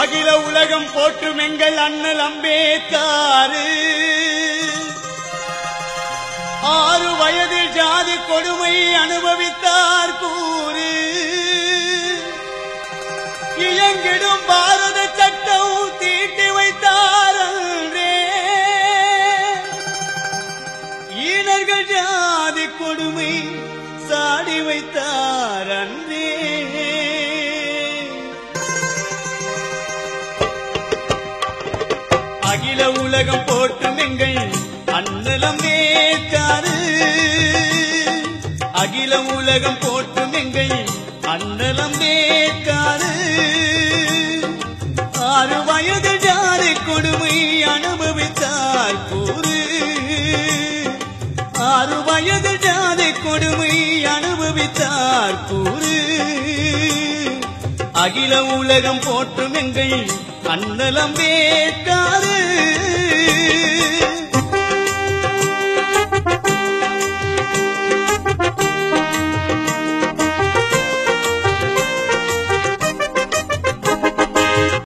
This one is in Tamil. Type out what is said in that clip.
அகில உலகம் போற்றும் எங்கள் அண்ணல் அம்பேத்காரு ஆறு வயதில் ஜாதி கொடுமை அனுபவித்தார் கூறு இயங்கிடும் பாரத சட்டம் தீட்டி வைத்தார் அன்றே ஈனர்கள் ஜாதி கொடுமை சாடி வைத்தார் அன்றே அகில உலகம் போற்றும் எங்கள் அண்ணலம் வேற்காரு அகில உலகம் போற்றும் எங்கள் அண்ணலம் வேற்காரு ஆறு வயது ஜாதி கொடுமை அனுபவித்தார் கூறு ஆறு வயது ஜாதி கொடுமை அனுபவித்தார் கூறு அகில உலகம் போற்றும் எங்கள் அண்ணலம் வேட்டாரு